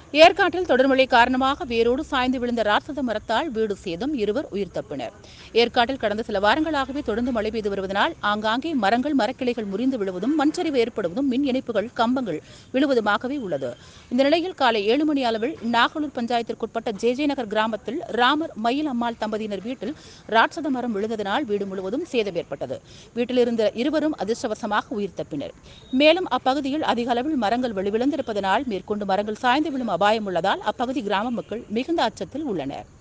ஏற்காட்டில் தொடர்மழை காரணமாக வேரோடு சாய்ந்து விழுந்த ராட்சத மரத்தால் வீடு சேதம் இருவர் உயிர் தப்பினர் ஏற்காட்டில் கடந்த சில வாரங்களாகவே தொடர்ந்து மழை பெய்து வருவதனால் ஆங்காங்கே மரங்கள் மரக்கிளைகள் முறிந்து விழுவதும் மண்சரிவு ஏற்படுவதும் மின் இணைப்புகள் கம்பங்கள் விழுவதுமாகவே உள்ளது இந்த நிலையில் காலை ஏழு மணி அளவில் நாகலூர் பஞ்சாயத்திற்குட்பட்ட ஜே ஜே நகர் கிராமத்தில் ராமர் மயில் அம்மாள் தம்பதியினர் வீட்டில் ராட்சத மரம் விழுந்ததனால் வீடு முழுவதும் சேதம் ஏற்பட்டது வீட்டில் இருந்த இருவரும் அதிர்ஷ்டவசமாக உயிர் தப்பினர் மேலும் அப்பகுதியில் அதிக அளவில் மரங்கள் வெளிவிழுந்திருப்பதனால் மேற்கொண்டு மரங்கள் சாய்ந்து விழும் அபாயம் உள்ளதால் அப்பகுதி கிராம மக்கள் மிகுந்த அச்சத்தில் உள்ளனர்